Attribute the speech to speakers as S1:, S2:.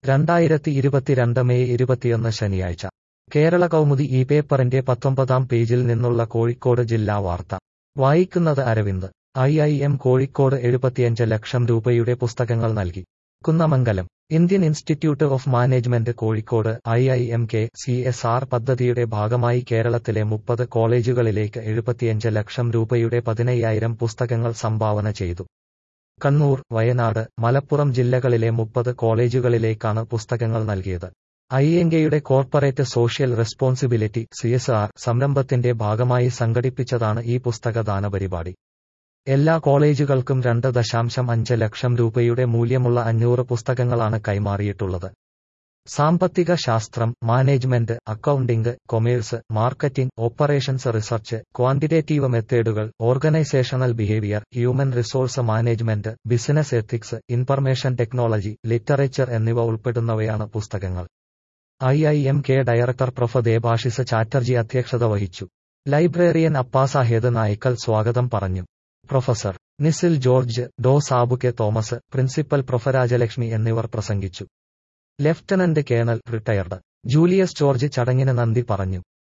S1: രണ്ടായിരത്തി ഇരുപത്തിരണ്ട് മെയ് ഇരുപത്തിയൊന്ന് ശനിയാഴ്ച കേരള കൗമുദി ഈ പേപ്പറിന്റെ പത്തൊമ്പതാം പേജിൽ നിന്നുള്ള കോഴിക്കോട് ജില്ലാ വാർത്ത വായിക്കുന്നത് Aravind I I M Kozhikode എഴുപത്തിയഞ്ച് ലക്ഷം രൂപയുടെ പുസ്തകങ്ങൾ നൽകി Kunnamangalam Indian institute of management Kozhikode I I M K C S R പദ്ധതിയുടെ ഭാഗമായി കേരളത്തിലെ മുപ്പത് കോളേജുകളിലേക്ക് എഴുപത്തിയഞ്ച് ലക്ഷം രൂപയുടെ പതിനയ്യായിരം പുസ്തകങ്ങൾ സംഭാവന ചെയ്തു കണ്ണൂർ വയനാട് മലപ്പുറം ജില്ലകളിലെ മുപ്പത് കോളേജുകളിലേക്കാണ് പുസ്തകങ്ങൾ നൽകിയത് ഐഎൻകെയുടെ corporate social responsibility C S R സംരംഭത്തിന്റെ ഭാഗമായി സംഘടിപ്പിച്ചതാണ് ഈ പുസ്തകദാന പരിപാടി എല്ലാ കോളേജുകൾക്കും രണ്ട് ദശാംശം അഞ്ച് ലക്ഷം രൂപയുടെ മൂല്യമുള്ള അഞ്ഞൂറ് പുസ്തകങ്ങളാണ് കൈമാറിയിട്ടുള്ളത് സാമ്പത്തിക ശാസ്ത്രം management accounting commerce marketing operations research quantitative മെത്തേഡുകൾ organisational behaviour human resource management business ethics information technology literature എന്നിവ ഉൾപ്പെടുന്നവയാണ് പുസ്തകങ്ങൾ I I M K director prof Debashish Chatterjee അധ്യക്ഷത വഹിച്ചു ലൈബ്രറിയൻ അപ്പാസാഹേദ് നായ്ക്കൽ സ്വാഗതം പറഞ്ഞു പ്രൊഫസർ നിസിൽ ജോർജ് ഡോ Sabu K Thomas principal prof Rajalakshmi എന്നിവർ പ്രസംഗിച്ചു lieutenant colonel retired Julius George ചടങ്ങിന് നന്ദി പറഞ്ഞു